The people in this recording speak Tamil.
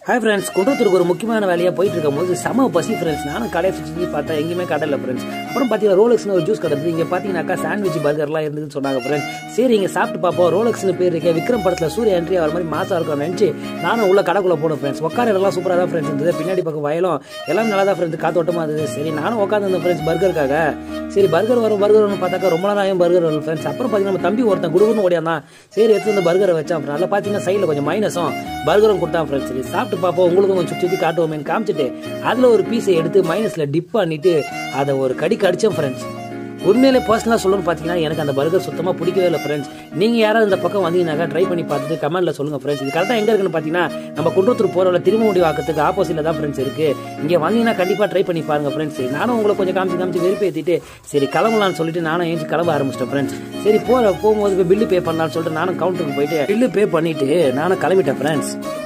ஹாய் ஃப்ரெண்ட்ஸ் குன்றத்தூருக்கு ஒரு முக்கியமான வேலையாக போயிட்டு இருக்கும்போது செம பசி ஃப்ரெண்ட்ஸ் நானும் கடையை சுற்றி பார்த்தா எங்கேயுமே கடை இல்லை ஃப்ரெண்ட்ஸ் அப்புறம் பார்த்தீங்கன்னா ரோலக்ஸ்னு ஒரு ஜூஸ் கடை இருக்குது இங்கே பார்த்தீங்கன்னாக்கா சாண்ட்விச் பர்கர்லாம் இருந்ததுன்னு சொன்னாங்க ஃப்ரெண்ட்ஸ் சரி இங்கே சாப்பிட்டு பார்ப்போம் ரோலக்ஸ்னு பேர் இருக்கே விக்ரம் படத்தில் சூரிய என்ட்ரி ஆகிற மாதிரி மாசா இருக்கும் நினச்சி நானும் உள்ள கடைக்குள்ள போனேன் ஃப்ரெண்ட்ஸ் உட்கார இடம்லாம் சூப்பராக தான் ஃப்ரெண்ட்ஸ் இருந்தது பின்னாடி பக்கம் வயலும் எல்லாம் நல்லா தான் ஃப்ரெண்ட்ஸ் காத்தோட்டமாக இருந்தது சரி நானும் உட்காந்து ஃப்ரெண்ட்ஸ் பர்கருக்காக சரி பர்கர் வரும் பர்கர் வரும்னு பார்த்தாக்கா ரொம்ப நாள் ஆகும் பர்கர் வரும் ஃப்ரெண்ட்ஸ் அப்புறம் பார்த்தீங்கன்னா நம்ம தம்பி ஒருத்தன் குடுகுன்னு ஓடியாந்தான் சரி எடுத்து வந்து பர்கரை வச்சான் அப்புறம் அதில் பார்த்தீங்கன்னா சைடில் கொஞ்சம் மைனஸும் பர்கரும் கொடுத்தான் ஃப்ரெண்ட்ஸ் சரி சாப்பிட்டு பார்ப்போம் உங்களுக்கும் கொஞ்சம் சுற்றி சுற்றி காட்டுவோமேன்னு காமிச்சிட்டு அதில் ஒரு பீஸை எடுத்து மைனஸில் டிப் பண்ணிட்டு அதை ஒரு கடி கடிச்சேன் ஃப்ரெண்ட்ஸ் உண்மையிலே பர்சனலாக சொல்லணும்னு பார்த்தீங்கன்னா எனக்கு அந்த பர்கர் சுத்தமாக பிடிக்கவே இல்லை ஃப்ரெண்ட்ஸ் நீங்கள் யாராவது இந்த பக்கம் வந்தீங்கன்னாக்கா ட்ரை பண்ணி பார்த்துட்டு கமெண்ட்டில் சொல்லுங்கள் ஃப்ரெண்ட்ஸ் இது கரெக்டாக எங்கே இருக்குன்னு பார்த்தீங்கன்னா நம்ம குன்றத்தூர் போகிற திருமூடி வாக்கத்துக்கு ஆப்போசிட்டில் தான் ஃப்ரெண்ட்ஸ் இருக்குது இங்கே வந்தீங்கன்னா கண்டிப்பாக ட்ரை பண்ணி பாருங்கள் ஃப்ரெண்ட்ஸ் நானும் உங்களை கொஞ்சம் காமிச்சு காமிச்சு வெறுப்பேற்றிட்டு சரி கிளம்பலாம்னு சொல்லிட்டு நானும் ஏஞ்சி கிளம்ப ஆரம்பிச்சிட்டேன் ஃப்ரெண்ட்ஸ் சரி போகிற போகும்போது பில்லு பே பண்ணலாம்னு சொல்லிட்டு நானும் கவுண்டருக்கு போயிட்டு பில்லு பே பண்ணிட்டு நானும் கிளம்பிட்டேன் ஃப்ரெண்ட்ஸ்